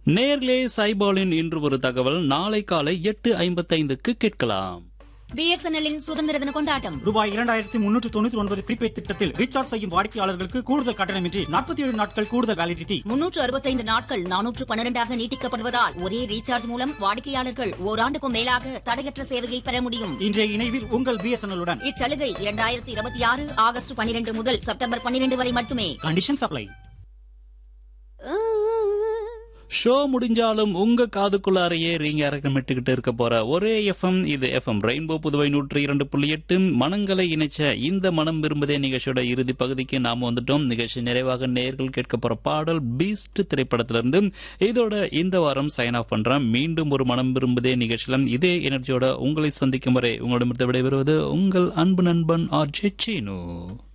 நேர்லே சைபாலின் இன்று ஒரு தகவல் நாளை காலை எட்டு ஐம்பத்தைந்துக்கு கேட்கலாம் பிஎஸ்என்எல்லின் சுதந்திர தின கொண்டாட்டம் ரூபாய் இரண்டாயிரத்தி முன்னூற்று தொண்ணூற்றி ஒன்பது ப்ரீபெய்ட் திட்டத்தில் ரீசார்ஜ் செய்யும் வாடிக்கையாளர்களுக்கு கூடுதல் கட்டணமின்றி நாற்பத்தி ஏழு நாட்கள் கூடுதல் வேலிடிட்டி முன்னூற்று அறுபத்தைந்து நாட்கள் நானூற்று பன்னிரண்டாக நீட்டிக்கப்படுவதால் ஒரே ரீசார்ஜ் மூலம் வாடிக்கையாளர்கள் ஓராண்டுக்கும் மேலாக தடையற்ற சேவையை பெற முடியும் இன்றைய இணைவில் உங்கள் பிஎஸ்என்எல் உடன் இச்சலுகை இரண்டாயிரத்தி இருபத்தி ஆறு ஆகஸ்ட் பனிரெண்டு முதல் செப்டம்பர் பனிரெண்டு வரை மட்டுமே கண்டிஷன் சப்ளை ஷோ முடிஞ்சாலும் உங்க காதுக்குள்ளாரையே ரீங்க அரக்கமிட்டுக்கிட்டு இருக்க போற ஒரே எஃப்எம் இது எஃப்எம் ரெயின்போ புதுவை நூற்றி இரண்டு புள்ளி எட்டு மனங்களை இணைச்ச இந்த மனம் விரும்புதே நிகழ்ச்சியோட இறுதி பகுதிக்கு நாம வந்துட்டோம் நிகழ்ச்சி நிறைவாக நேர்கள் கேட்க போற பாடல் பீஸ்ட் திரைப்படத்திலிருந்து இதோட இந்த வாரம் சைன் ஆஃப் பண்றேன் மீண்டும் ஒரு மனம் விரும்புதே நிகழ்ச்சியில இதே எனர்ஜியோட உங்களை சந்திக்கும் வரை உங்களிடமிருந்து விடைபெறுவது உங்கள் அன்பு நண்பன் ஆர் ஜெச்சினு